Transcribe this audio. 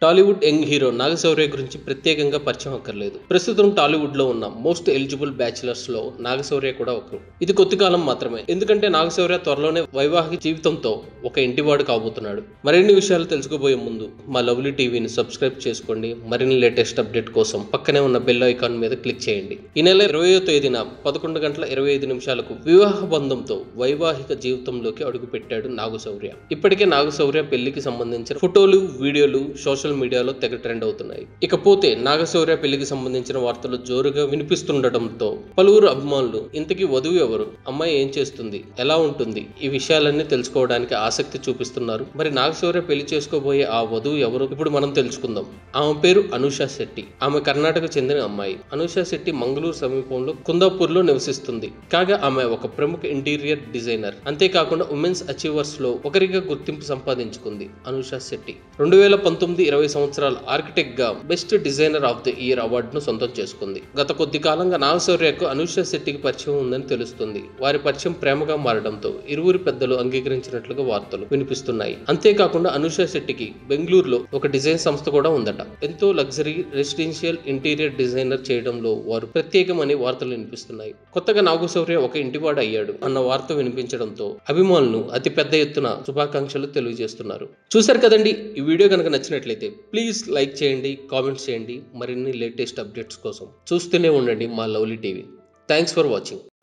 Tollywood young hero Naga Shaurya గురించి ప్రత్యేకంగా పరిచయం అక్కర్లేదు ప్రస్తుతం టాలీవుడ్ లో ఉన్న మోస్ట్ ఎలిజిబుల్ బ్యాచిలర్స్ లో నాగశౌర్య కూడా ఒకరు ఇది కొద్ది కాలం మాత్రమే ఎందుకంటే నాగశౌర్య త్వరలోనే వైవాహిక జీవితంతో ఒక ఇంటివాడు కాబోతున్నాడు మరిన్ని విషయాలు తెలుసుకోబోయే ముందు మా లవ్లీ టీవీని సబ్స్క్రైబ్ చేసుకోండి మరిన్ని లేటెస్ట్ అప్డేట్ కోసం పక్కనే ఉన్న బెల్ ఐకాన్ మీద క్లిక్ చేయండి ఈ నెల ఇరవయో తేదీన పదకొండు గంటల ఇరవై ఐదు నిమిషాలకు వివాహ బంధంతో వైవాహిక జీవితంలోకి అడుగుపెట్టాడు నాగశౌర్య ఇప్పటికే నాగశౌర్య పెళ్లికి సంబంధించిన ఫోటోలు వీడియోలు సోషల్ మీడియాలో తెగ ట్రెండ్ అవుతున్నాయి ఇకపోతే నాగశౌర్య పెళ్లికి సంబంధించిన వార్తలు జోరుగా వినిపిస్తుండటంతో పలువురు అభిమానులు ఇంతకీ వధువు ఎవరు అమ్మాయి ఏం చేస్తుంది ఎలా ఉంటుంది ఈ విషయాలన్నీ తెలుసుకోవడానికి ఆసక్తి చూపిస్తున్నారు మరి నాగశౌర్య పెళ్లి చేసుకోబోయే ఆ వధువు ఎవరు ఇప్పుడు మనం తెలుసుకుందాం ఆమె పేరు అనూష శెట్టి ఆమె కర్ణాటక చెందిన అమ్మాయి అనూష శెట్టి మంగళూరు సమీపంలో కుందాపూర్ లో నివసిస్తుంది కాగా ఆమె ఒక ప్రముఖ ఇంటీరియర్ డిజైనర్ అంతేకాకుండా ఉమెన్స్ అచీవర్స్ లో ఒకరిగా గుర్తింపు సంపాదించుకుంది అనూష శెట్టి రెండు వేల పంతొమ్మిది ఇరవై సంవత్సరాల ఆర్కిటెక్ట్ గా best designer of the year అవార్డును సొంతం చేసుకుంది గత కొద్ది కాలంగా నాగశౌర్యకు అనూష శెట్టికి పరిచయం ఉందని తెలుస్తుంది వారి పరిచయం ప్రేమగా మారడంతో ఇరువురి పెద్దలు అంగీకరించినట్లుగా వార్తలు వినిపిస్తున్నాయి అంతేకాకుండా అనూష శెట్టికి బెంగళూరులో ఒక డిజైన్ సంస్థ కూడా ఉందట ఎంతో లగ్జరీ రెసిడెన్షియల్ ఇంటీరియర్ డిజైనర్ చేయడంలో వారు ప్రత్యేకమని వార్తలు వినిపిస్తున్నాయి కొత్తగా నాగశౌర్య ఒక ఇంటివాడు అయ్యాడు అన్న వార్త వినిపించడంతో అభిమానులు అతి పెద్ద ఎత్తున శుభాకాంక్షలు తెలియజేస్తున్నారు చూశారు కదండి ఈ వీడియో కనుక నచ్చినట్లయితే ప్లీజ్ లైక్ చేయండి కామెంట్స్ చేయండి మరిన్ని లేటెస్ట్ అప్డేట్స్ కోసం చూస్తూనే ఉండండి మా lovely TV thanks for watching